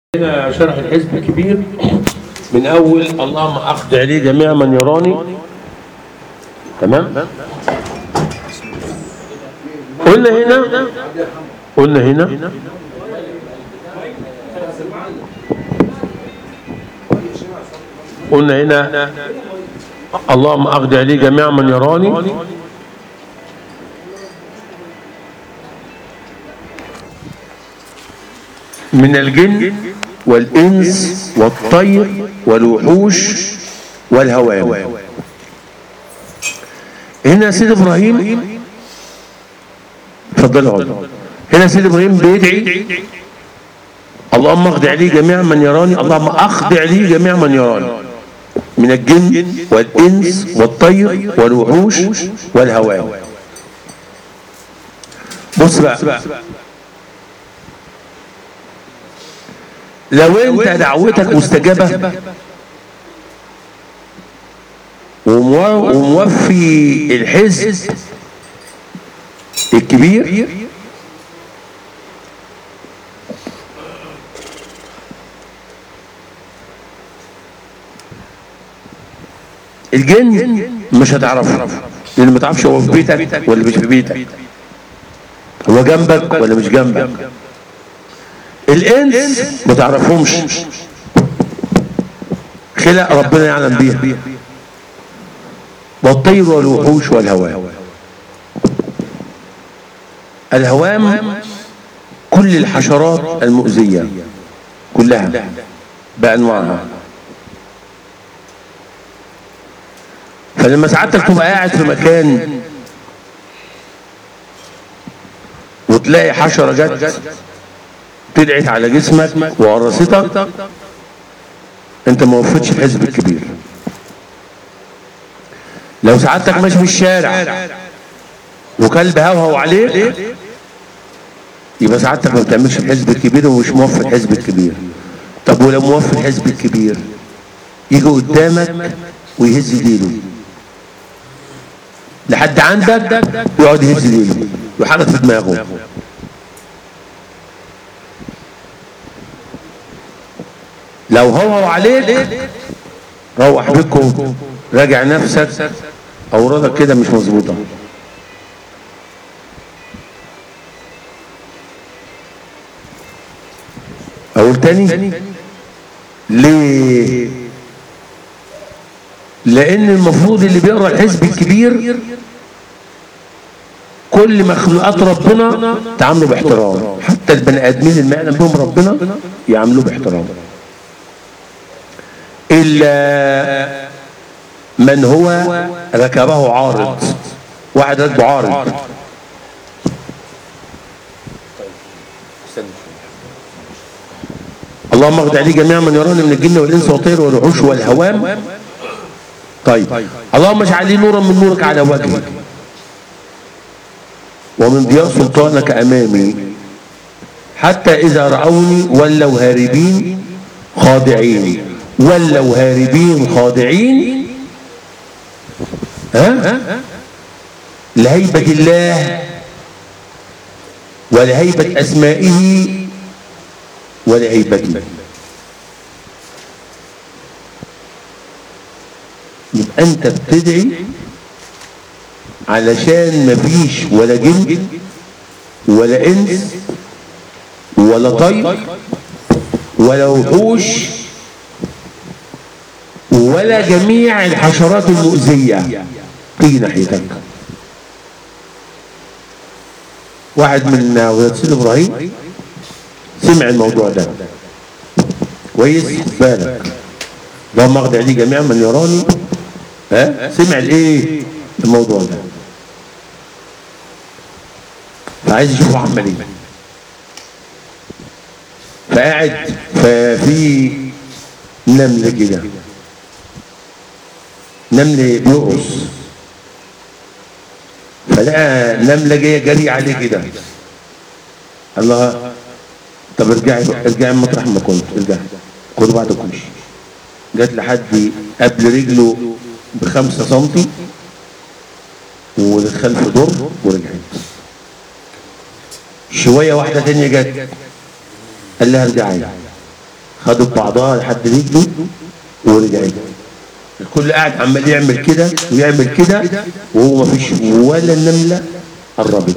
هنا شرح الحزب الكبير من اول اللهم اقض عليه جميع من يراني تمام قلنا هنا قلنا هنا قلنا هنا اللهم اقض عليه جميع من يراني من الجن والإنس والطير والوحوش والهوام هنا سيد إبراهيم تفضل اقعد هنا سيد إبراهيم بيدعي اللهم اخضع عليه جميع من يراني اللهم اخضع عليه جميع من يراني من الجن والإنس والطير والوحوش والهوام بص بقى لو انت دعوتك مستجابة وموفي الحزب الكبير الجن مش هتعرفه لان ما تعرفش هو في بيتك ولا مش في بيتك هو جنبك ولا مش جنبك الانس ما تعرفهمش خلق ربنا يعلم بيها والطير والوحوش والهوام الهوام كل الحشرات المؤذية كلها بأنواعها فلما سعادتك تبقى قاعد في مكان وتلاقي حشرة جت طلعت على جسمك وقرصتك انت ما وفيتش الحزب الكبير لو سعادتك ماشي في الشارع وكلب هوهو عليك يبقى سعادتك ما بتعملش الحزب الكبير ومش موفي الحزب الكبير طب ولو موفي الحزب الكبير يجي قدامك ويهز ديله لحد عندك يقعد يهز ديله ويحرك في دماغه لو هو عليك روح بكم راجع نفسك اوراقك كده مش مظبوطه اقول تاني ليه لان المفروض اللي بيقرا الحزب الكبير كل مخلوقات ربنا تعاملوا باحترام حتى البني ادمين اللي معلم بهم ربنا يعاملوه باحترام إلا من هو ركبه عارض واحد ركبه عارض اللهم اغد عليه جميع من يراني من الجن والانس والطير والوحوش والهوام طيب اللهم اجعل لي نورا من نورك على وجهي ومن ضياء سلطانك امامي حتى اذا رأوني ولوا هاربين خاضعين ولوا هاربين خاضعين ها لهيبة الله ولهيبة أسمائه ولهيبته يبقى أنت بتدعي علشان مفيش ولا جن ولا إنس ولا طير ولا وحوش ولا جميع الحشرات المؤذية تيجي ناحيتك واحد من ولاد سيد ابراهيم سمع الموضوع ده كويس بالك اللهم اخذ عليه جميع من يراني ها سمع الايه الموضوع ده فعايز يشوفه عمل ايه فقاعد ففي نمل كده نمل بيقرص فلقى نملة جاية جري عليه كده الله طب ارجعي ارجعي مطرح ما كنت ارجعي خدوا بعض كمشي جت لحد قبل رجله بخمسة سنتي والخلف ضر ورجعت شوية واحدة تانية جت قال لها ارجعي خدت بعضها لحد رجله ورجعت الكل قاعد عمال يعمل كده ويعمل كده وهو ما فيش ولا نمله قربت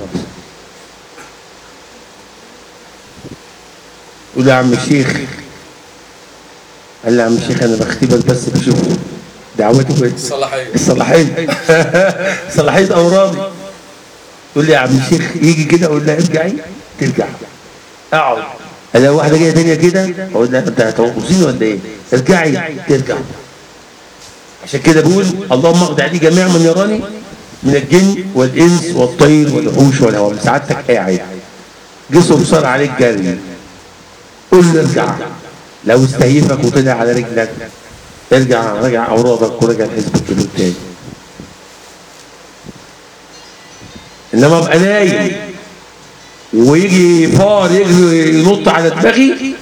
يقول يا عم الشيخ قال لي يا عم الشيخ انا بختبر بس بشوف دعوته كويس الصلاحية الصلاحيه صلاحيه امراضي يقول لي يا عم الشيخ يجي كده اقول لها ارجعي ترجع اقعد الاقي واحده جايه تانيه كده اقول لها انت هتوقفيني ولا ايه؟ ارجعي ترجع عشان كده بقول اللهم اقضي عليه جميع من يراني من الجن والانس والطير والوحوش والهواء سعادتك قاعد جسم بصار عليك جري قول له ارجع لو استهيفك وطلع على رجلك ارجع راجع اوراضك وراجع الحزب الكبير تاني انما ابقى نايم ويجي فار يجري ينط على دماغي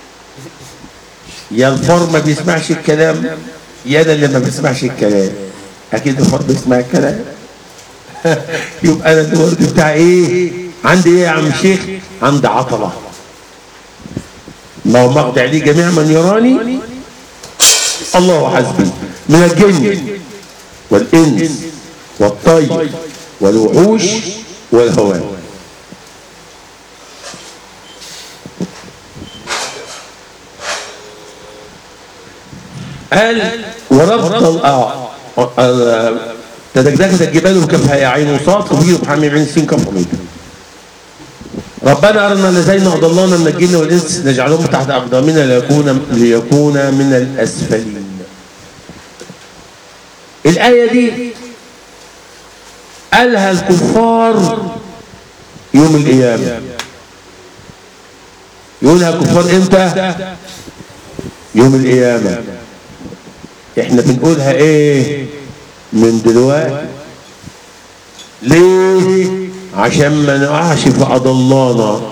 يا الفار ما بيسمعش الكلام يا انا اللي ما بسمعش الكلام اكيد الفار بيسمع الكلام يبقى انا الورد بتاع ايه عندي ايه يا عم الشيخ عندي عطله اللهم اقضي عليه جميع من يراني الله حسبي من الجن والانس والطير والوحوش والهواء قال وربط تدكدكت الجبال بكفها يا عين وصاد كبير بحامي عين سين كف حميد ربنا أرنا الذين أضلانا من الجن والإنس نجعلهم تحت أقدامنا ليكون ليكون من الأسفلين الآية دي قالها الكفار يوم القيامة يقولها الكفار امتى يوم القيامة احنا بنقولها ايه من دلوقتي ليه عشان ما نقعش في أضلانا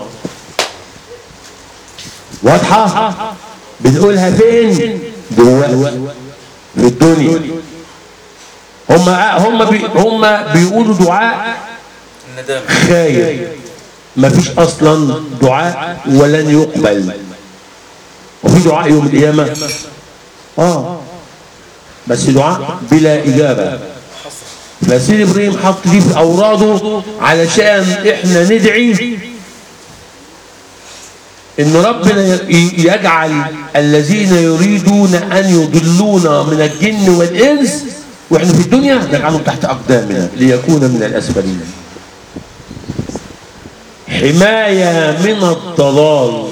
واضحة بنقولها فين دلوقتي في الدنيا هم هم بي هم بيقولوا دعاء الندامة خايب ما فيش اصلا دعاء ولن يقبل وفي دعاء يوم القيامه اه بس دعاء بلا اجابه فسيد ابراهيم حط دي في اوراده علشان احنا ندعي ان ربنا ي- يجعل الذين يريدون ان يضلونا من الجن والانس واحنا في الدنيا نجعلهم تحت اقدامنا ليكون من الاسفلين حمايه من الضلال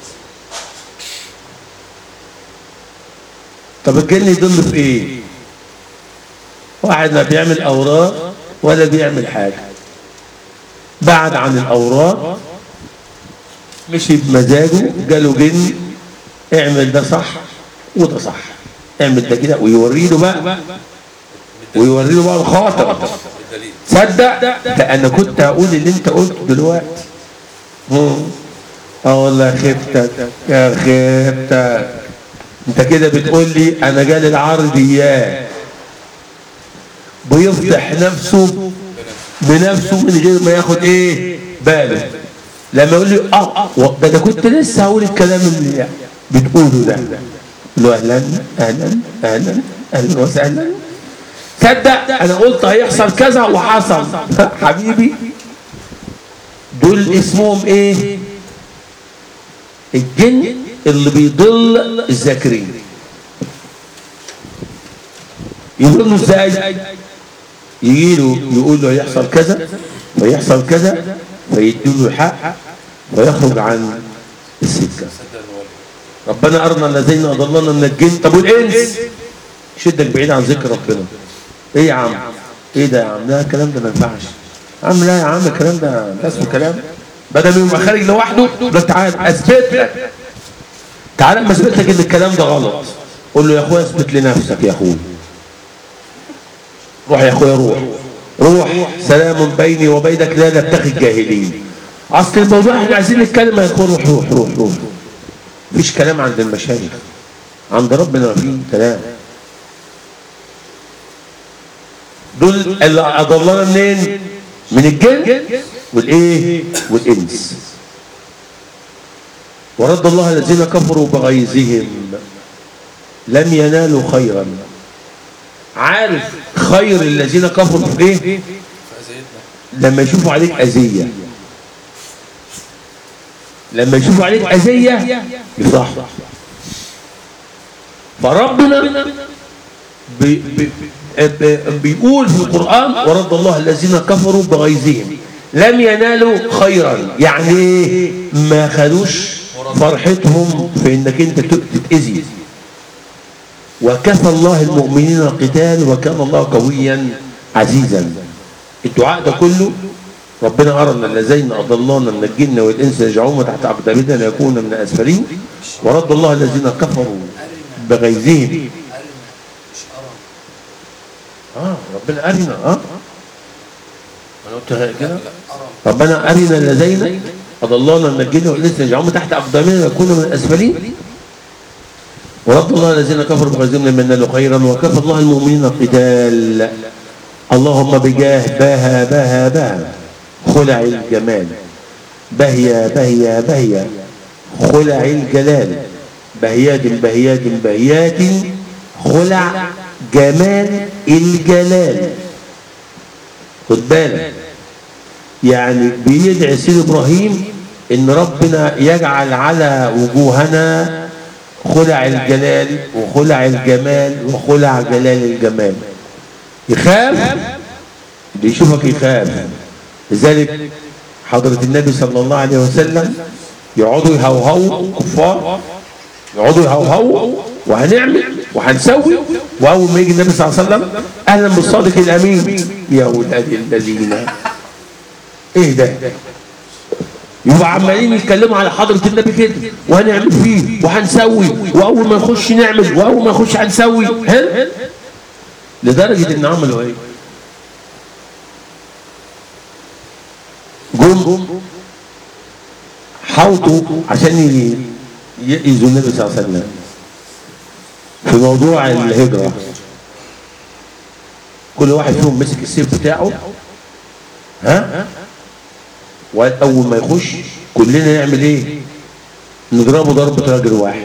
طب الجن يضل في ايه واحد لا بيعمل اوراق ولا بيعمل حاجه بعد عن الاوراق مشي بمزاجه جاله جن اعمل ده صح وده صح اعمل ده كده ويوري له بقى ويوري له بقى الخاطر بالدليل تصدق ده انا كنت هقول اللي انت قلته دلوقتي مم. اه والله خيبتك يا خيبتك انت كده بتقول لي انا جالي العرض اياه بيفضح نفسه بنفسه من غير ما ياخد ايه باله لما يقول لي اه و- ده انا كنت لسه هقول الكلام اللي بتقوله ده قول له اهلا اهلا اهلا اهلا وسهلا تصدق انا قلت هيحصل كذا وحصل حبيبي دول اسمهم ايه الجن اللي بيضل الذاكرين يقول له ازاي يجي له يقول له هيحصل كذا ويحصل كذا فيديله الحق ويخرج عن السكه صدق الولي ربنا أرنا الذين أضلنا من الجن طب والإنس شدك بعيد عن ذكر ربنا إيه يا عم إيه ده يا عم لا الكلام ده ما ينفعش يا عم لا يا عم الكلام ده ده اسمه كلام بدل ما يبقى خارج لوحده لا تعال أثبت لك تعال أما أثبت لك إن الكلام ده غلط قول له يا أخويا اثبت لنفسك يا أخويا روح يا أخويا روح روح سلام بيني وبينك لا نبتغي الجاهلين أصل الموضوع احنا عايزين نتكلم يا أخويا روح روح روح روح مفيش كلام عند المشايخ عند ربنا في كلام دول اللي اضلنا منين من الجن والايه والانس ورد الله الذين كفروا بغيظهم لم ينالوا خيرا عارف خير الذين كفروا في ايه فأزيدنا لما يشوفوا عليك أذية لما يشوفوا عليك أذية يفرحوا فربنا بي بي بي بيقول في القرآن ورد الله الذين كفروا بغيظهم لم ينالوا خيرا يعني إيه؟ ما خدوش فرحتهم في انك انت تتأذي وكفى الله المؤمنين القتال وكان الله قويا عزيزا الدعاء ده كله ربنا أرنا الذين أضلانا من الجن والإنس يجعون تحت أقدامنا ليكون من الأسفلين ورد الله الذين كفروا بغيظهم اه ربنا أرنا اه أنا قلت كده ربنا أرنا الذين أضلانا من الجن والإنس يجعون تحت أقدامنا ليكون من الأسفلين ورد الله الذين كفروا بغيظهم لم ينالوا خيرا وكفى الله المؤمنين القتال اللهم بجاه بها بها بها خلع الجمال بهيا بهيا بهيا خلع الجلال بهيات بهيات بهيات خلع جمال الجلال خد بالك يعني بيدعي سيد ابراهيم ان ربنا يجعل على وجوهنا خلع الجلال وخلع الجمال وخلع جلال الجمال يخاف اللي يشوفك يخاف لذلك حضرة النبي صلى الله عليه وسلم يقعدوا يهوهوا كفار يقعدوا يهوهوا وهنعمل وهنسوي واول ما يجي النبي صلى الله عليه وسلم اهلا بالصادق الامين يا ولاد الذين ايه ده يبقى عمالين يتكلموا على حضرة النبي كده وهنعمل فيه وهنسوي واول ما نخش نعمل واول ما نخش هنسوي ها لدرجة ان عملوا ايه جم حاوطوا عشان ي- يأذوا النبي صلى الله عليه وسلم في موضوع الهجرة كل واحد فيهم مسك السيف بتاعه ها وأول ما يخش كلنا نعمل ايه نضربه ضربة راجل واحد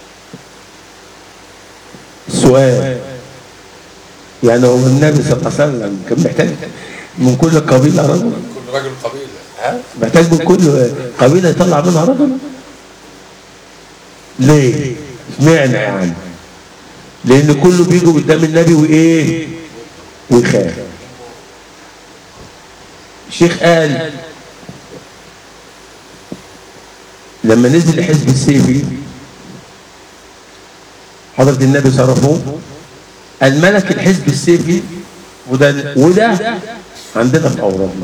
السؤال يعني هو النبي صلى الله عليه وسلم كان محتاج من كل قبيلة رجل كل راجل قبيلة ها؟ محتاج من كل قبيلة يطلع منها رجل ليه؟ اشمعنى يعني؟ لأن كله بيجي قدام النبي وإيه؟ ويخاف الشيخ قال لما نزل حزب السيفي حضرة النبي صرفوه الملك الحزب السيفي وده وده عندنا في أوراقنا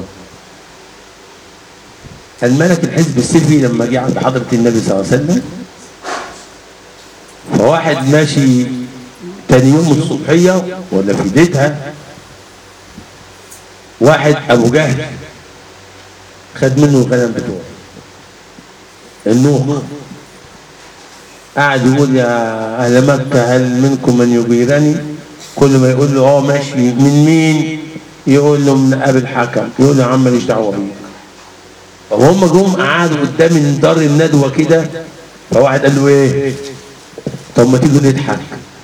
الملك الحزب السيفي لما جه عند حضرة النبي صلى الله عليه وسلم فواحد ماشي تاني يوم الصبحية ولا في بيتها واحد أبو جهل خد منه الغنم بتوعه النوح قعد يقول يا أهل مكة هل منكم من يجيرني كل ما يقول له اه ماشي من مين يقول له من أبي الحكم يقول له يا عم ماليش دعوة بيك فهم جم قعدوا قدام دار الندوة كده فواحد قال له ايه طب ما تيجوا نضحك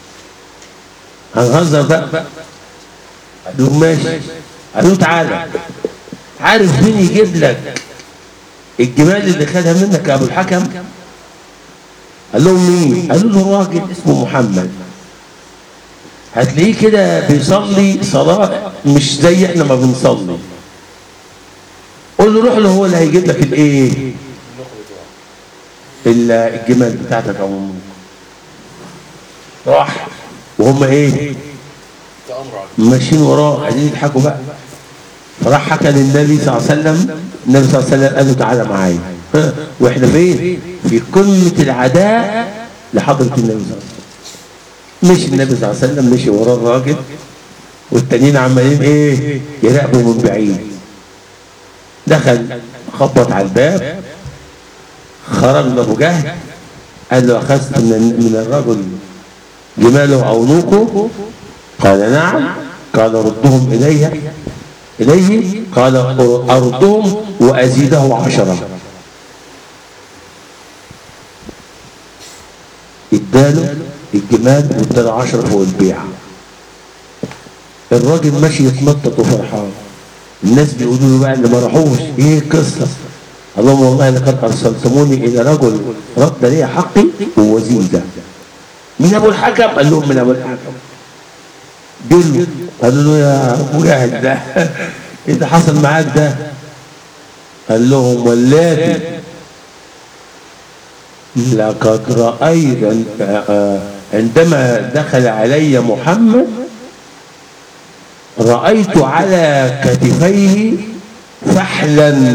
هنهزر بقى قال له ماشي قال له تعالى عارف مين يجيب لك الجمال اللي خدها منك يا ابو الحكم قال لهم مين قالوا له راجل اسمه محمد هتلاقيه كده بيصلي صلاة مش زي احنا ما بنصلي قول له روح له هو اللي هيجيب لك الايه ال- الجمال بتاعتك او أمك. راح وهم ايه ده أمر عجيب ماشيين وراه عايزين يضحكوا بقى فراح حكى للنبي صلى الله عليه وسلم النبي صلى الله عليه وسلم قال له تعالى معايا ها، واحنا فين في قمه العداء لحضره النبي صلى الله عليه وسلم مشي النبي صلى الله عليه وسلم مشي وراه الراجل والتانيين عمالين ايه يراقبوا من بعيد دخل خبط على الباب خرج من ابو جهل قال له اخذت من من الرجل جماله او نوقه قال نعم قال ردهم الي اليه قال أردهم وازيده عشرة اداله الجمال واداله 10 فوق البيعه الراجل ماشي يتنطط وفرحان الناس بيقولوا له بقى اللي ما راحوش ايه القصه قال لهم والله لقد ارسلتموني الى رجل رد لي حقي ووزيده من ابو الحكم قال لهم من ابو الحكم دلوا قالوا له يا ابو جهل ده ايه اللي حصل معاك ده قال لهم واللاتي لقد رأيت عندما دخل علي محمد رأيت على كتفيه فحلا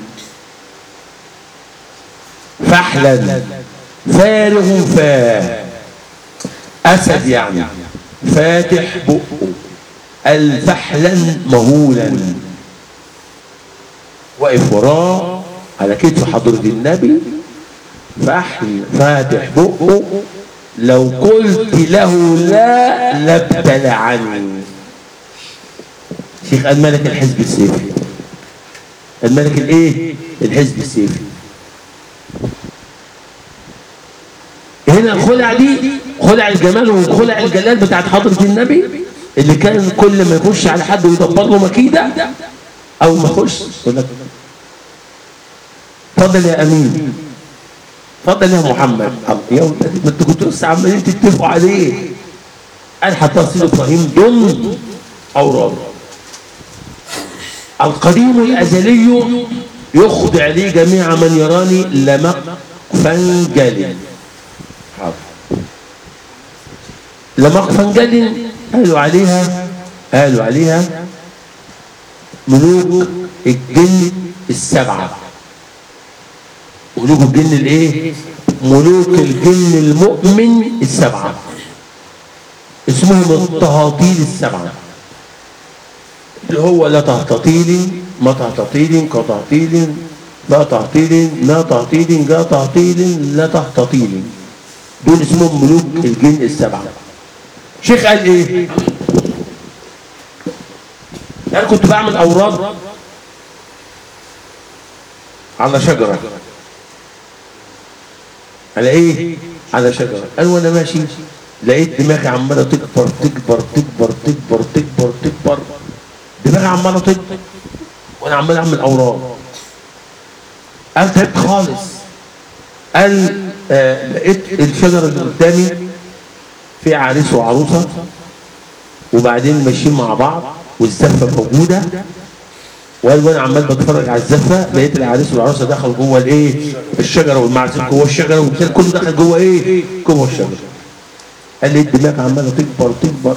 فحلا فارغ فاه أسد يعني فاتح بقه الفحلا مهولا واقف وراه على كتف حضرة النبي فحل فاتح بقه لو قلت له لا لابتلعني شيخ الملك الحزب السيفي الملك الايه الحزب السيفي هنا الخلع دي خلع الجمال وخلع الجلال بتاعت حضرة النبي اللي كان كل ما يخش على حد ويدبر له مكيدة أو ما يخش يقول لك اتفضل يا أمين اتفضل يا محمد يا ولادي ما انتوا كنتوا لسه عمالين تتفقوا عليه قال حتى سيد إبراهيم ضمن أوراد القديم الأزلي يخضع لي جميع من يراني لمقفنجل حاضر لمقفنجل قالوا عليها قالوا عليها ملوك الجن السبعة ملوك الجن الايه ملوك الجن المؤمن السبعة اسمهم الطهاطيل السبعة اللي هو لا تهتطيل ما تهتطيل كتهطيل لا تهطيل ما تهطيل جا تهطيل لا تهتطيل دول اسمهم ملوك الجن السبعة شيخ قال ايه انا كنت بعمل اوراد على شجرة على ايه على شجرة قال وانا ماشي لقيت دماغي عمالة تكبر تكبر تكبر تكبر تكبر تكبر دماغي عمالة تكبر وانا عمال اعمل اوراد قال تعبت خالص قال آه لقيت الشجرة اللي قدامي في عريس وعروسة وبعدين ماشيين مع بعض والزفة موجودة وقال وانا عمال بتفرج على الزفة لقيت العريس والعروسة دخلوا جوه الايه الشجرة والمعزل جوه الشجرة والبتاع كله دخل جوه ايه جوه الشجرة قال لي الدماغ عمالة تكبر تكبر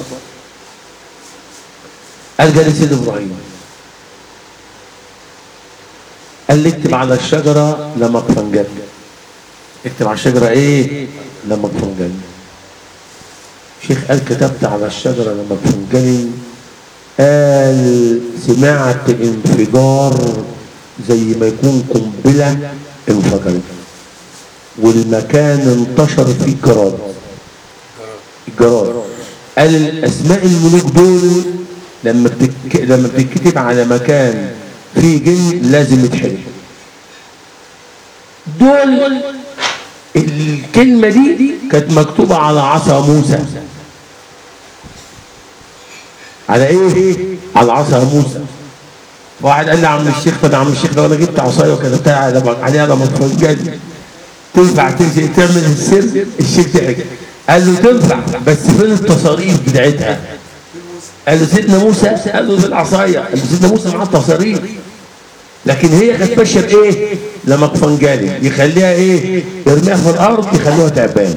قال جالي سيد ابراهيم قال لي اكتب على الشجرة لما تفنجل اكتب على الشجرة ايه لما تفنجل شيخ قال كتبت على الشجرة لما تفنجلي قال سمعت انفجار زي ما يكون قنبلة انفجرت والمكان انتشر فيه جراد الجراد قال الاسماء الملوك دول لما بتك... لما بتتكتب على مكان فيه جن لازم يتحرق دول الكلمة دي كانت مكتوبة على عصا موسى على ايه على عصا موسى واحد قال لي عم الشيخ طب يا عم الشيخ لو انا جبت عصايه وكتبتها على عليها لما تفجر تنفع تمشي تعمل السر الشيخ ضحك قال له تنفع بس فين التصاريف بتاعتها قال له سيدنا موسى قال له بالعصايه قال له سيدنا موسى معاه التصاريف لكن هي كانت ماشيه بايه لما فنجالي يخليها ايه يرميها في الارض يخلوها تعبان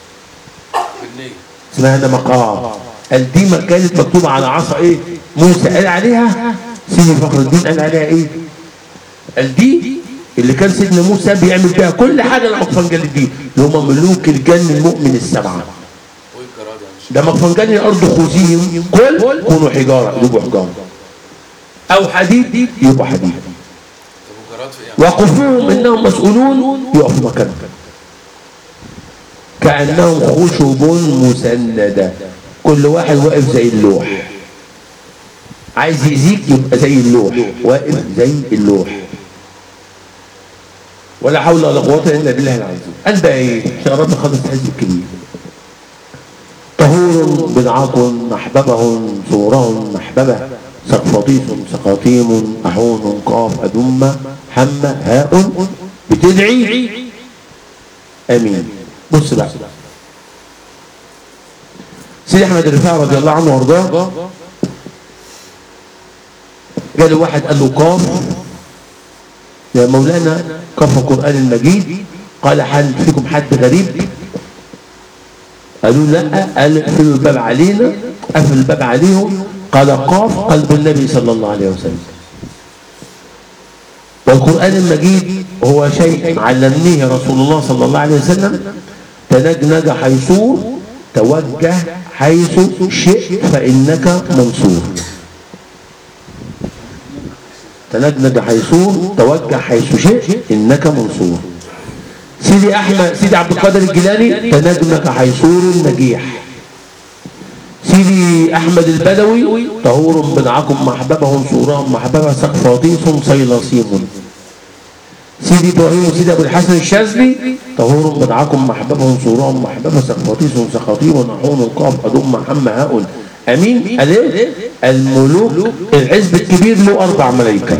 اسمها نمقاع قال دي ما كانت مكتوبه على عصا ايه موسى قال عليها سيدي فخر الدين قال عليها ايه قال دي اللي كان سيدنا موسى بيعمل بيها كل حاجه لما فنجالي دي اللي هم ملوك الجن المؤمن السبعه ده مفنجان الارض خذيهم كل كونوا حجاره يبقوا حجاره او حديد يبقوا حديد وقفوهم انهم مسؤولون يقفوا مكانهم كانهم خشب مسنده كل واحد واقف زي اللوح عايز يزيك يبقى زي اللوح واقف زي اللوح ولا حول ولا قوة إلا بالله العظيم قال بقى إيه؟ يا رب خلص الحزب الكبير طهور بضعة محببه صوره محببة سقفطيس سقاطيم أحون قاف أدم حم هاء بتدعي آمين بص بقى سيدي أحمد الرفاعي رضي الله عنه وارضاه جاله واحد قال له قاف يا مولانا قاف القرآن المجيد قال هل فيكم حد غريب قالوا لا قال اقفلوا الباب علينا قفل الباب عليهم قال قاف قلب النبي صلى الله عليه وسلم والقرآن المجيد هو شيء علمنيه رسول الله صلى الله عليه وسلم تنجنج حيثور توجه حيث شئت فإنك منصور تنجنج حيثور توجه حيث شئت إنك منصور سيدي أحمد سيدي عبد القادر الجيلاني تنجنج حيثور النجيح سيدي أحمد البدوي طهور بضعكم محببهم صورهم محببة سقفاطيس صيلاصيم سيدي إبراهيم وسيدي أبو الحسن الشاذلي طهور بضعكم محببهم صورهم محببة سقفاطيس سقاطيم نحون قاف أدم محم هاء أمين قال إيه؟ الملوك الحزب الكبير له أربع ملايكة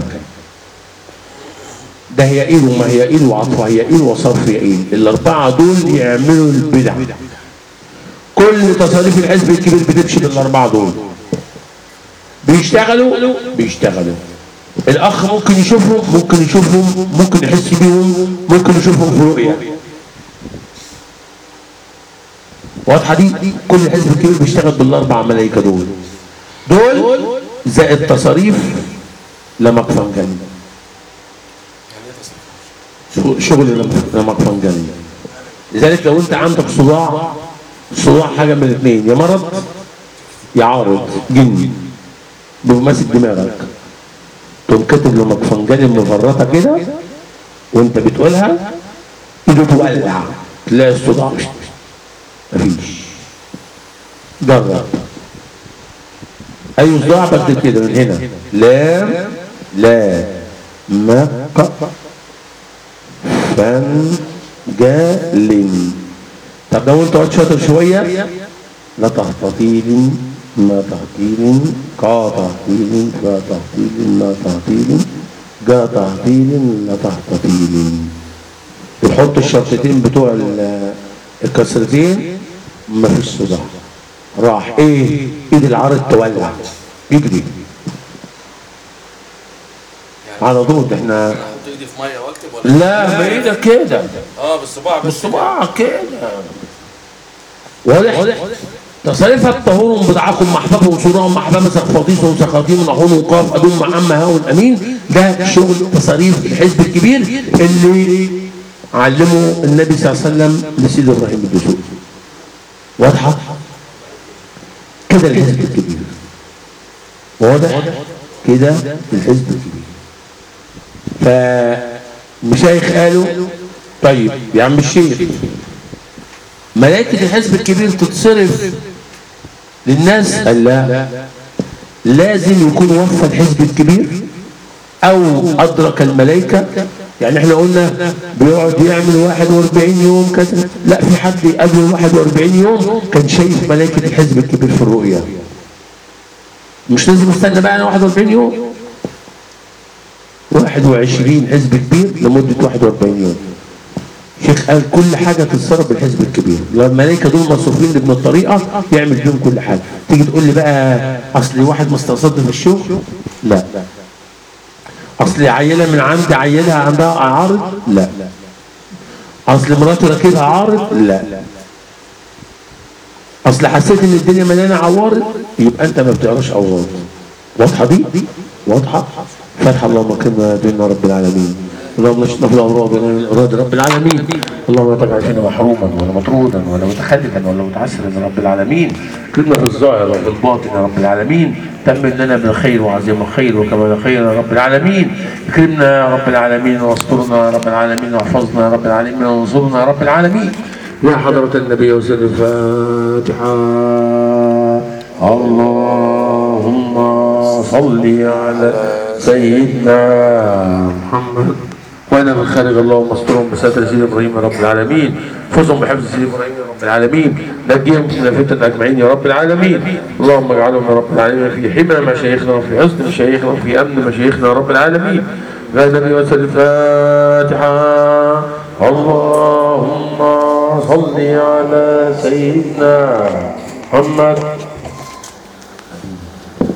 ده هيئيل وما هيئيل وعطف هيئيل وصرف هيئيل الأربعة دول يعملوا البدع كل تصاريف الحزب الكبير بتمشي بالاربعه دول بيشتغلوا بيشتغلوا الاخ ممكن يشوفهم ممكن يشوفهم ممكن يحس بيهم ممكن يشوفهم في رؤيه واضحه دي كل الحزب الكبير بيشتغل بالاربع ملائكه دول دول زائد تصاريف لمقفنجاني يعني ايه تصريف؟ شغل لمقفنجاني لذلك لو انت عندك صداع الصداع حاجه من الاثنين يا مرض يا عارض جني بيبقى ماسك دماغك تقوم كاتب له مقفنجاني مفرطه كده وانت بتقولها ايده تولع تلاقي الصداع مفيش جرب اي صداع بكتب كده من هنا لا لا مق فنجال طب لو انت قعدت شاطر شويه لا تهتطيل ما تهتيل قا تهتيل فا تهتيل ما تهتيل جا تهتيل لا تهتطيل وتحط الشرطتين بتوع ال- الكسرتين ما فيش صداع راح ايه ايد العارض تولع يجري على طول ده احنا انا احط ايدي في ميه واكتب ولا لا بايدك كده اه بالصباع بس بالصباع كده واضح تصريفها الطهور بضعكم محببهم صورهم محببة سقفاطيسهم سقاطيم نحون قاف أدوم مع عم هاون أمين ده شغل تصاريف الحزب الكبير اللي علمه النبي صلى الله عليه وسلم لسيد إبراهيم الدسوقي واضحة كده الحزب الكبير واضح كده الحزب الكبير فمشايخ قالوا طيب يا عم الشيخ ملائكة الحزب الكبير تتصرف للناس قال لا لازم يكون وفى الحزب الكبير او ادرك الملائكة يعني احنا قلنا بيقعد يعمل 41 يوم كذا لا في حد قبل 41 يوم كان شايف ملائكة الحزب الكبير في الرؤيا مش لازم استنى بقى انا 41 يوم 21 حزب كبير لمدة 41 يوم شيخ قال كل حاجة تتصرف بالحزب الكبير لو الملائكة دول مصروفين لابن الطريقة يعمل بيهم كل حاجة تيجي تقول لي بقى أصل واحد مستقصدني في الشغل لا أصل عيلة من عندي عيلها عندها عارض لا أصل مراتي راكبها عارض لا أصل حسيت إن الدنيا مليانة عوارض يبقى أنت ما بتقراش عوارض واضحة دي؟ واضحة؟ فتح اللهم كرمنا ديننا رب العالمين اللهم اشفنا في الامراض والاراد رب العالمين اللهم لا تجعل فينا محروما ولا مطرودا ولا متخلفا ولا متعسرا يا رب العالمين كلنا في الظاهر وفي الباطن يا رب العالمين تمم لنا بالخير وعظيم الخير وكمال الخير يا رب العالمين اكرمنا يا رب العالمين واسترنا يا رب العالمين واحفظنا يا رب العالمين وانصرنا يا رب العالمين يا حضرة النبي وسر الفاتحة اللهم صل على سيدنا محمد وانا من خارج اللهم استرهم بستر سيدي ابراهيم يا رب العالمين فوزهم بحفظ سيدي ابراهيم يا رب العالمين نجيهم من الفتن اجمعين يا رب العالمين اللهم اجعلهم يا رب العالمين في حمى مشايخنا وفي حسن مشايخنا وفي امن مشايخنا يا رب العالمين يا نبي وسلم الفاتحه اللهم صل على سيدنا محمد